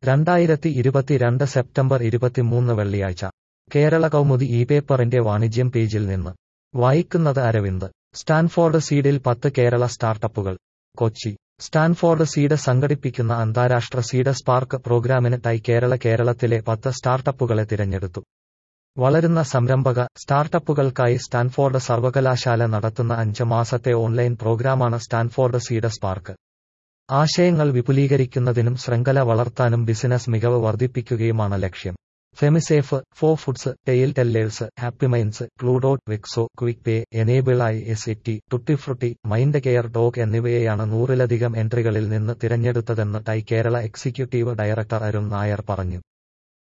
രണ്ടായിരത്തി ഇരുപത്തിരണ്ട് സെപ്റ്റംബർ ഇരുപത്തിമൂന്ന് വെള്ളിയാഴ്ച കേരള കൗമുദി ഈ പേപ്പറിന്റെ വാണിജ്യം പേജിൽ നിന്ന് വായിക്കുന്നത് അരവിന്ദ് സ്റ്റാൻഫോർഡ് സീഡിൽ പത്ത് കേരള സ്റ്റാർട്ടപ്പുകൾ കൊച്ചി സ്റ്റാൻഫോർഡ് സീഡ് സംഘടിപ്പിക്കുന്ന അന്താരാഷ്ട്ര സീഡ് സ്പാർക്ക് പ്രോഗ്രാമിന് ടൈ കേരള കേരളത്തിലെ പത്ത് സ്റ്റാർട്ടപ്പുകളെ തിരഞ്ഞെടുത്തു വളരുന്ന സംരംഭക സ്റ്റാർട്ടപ്പുകൾക്കായി സ്റ്റാൻഫോർഡ് സർവകലാശാല നടത്തുന്ന അഞ്ച് മാസത്തെ ഓൺലൈൻ പ്രോഗ്രാമാണ് സ്റ്റാൻഫോർഡ് സീഡ് സ്പാർക്ക് ആശയങ്ങൾ വിപുലീകരിക്കുന്നതിനും ശൃംഖല വളർത്താനും ബിസിനസ് മികവ് വർദ്ധിപ്പിക്കുകയുമാണ് ലക്ഷ്യം ഫെമിസേഫ് ഫോ ഫുഡ്സ് ടെയിൽ ടെല്ലേഴ്സ് ഹാപ്പിമൈൻസ് ക്ലൂഡോട്ട് വെക്സോ ക്വിക്ക് പേ എനേബിളായി S T tutti frutti mind care dog എന്നിവയെയാണ് നൂറിലധികം എൻട്രികളിൽ നിന്ന് തിരഞ്ഞെടുത്തതെന്ന് TiE Kerala executive director Arun Nair പറഞ്ഞു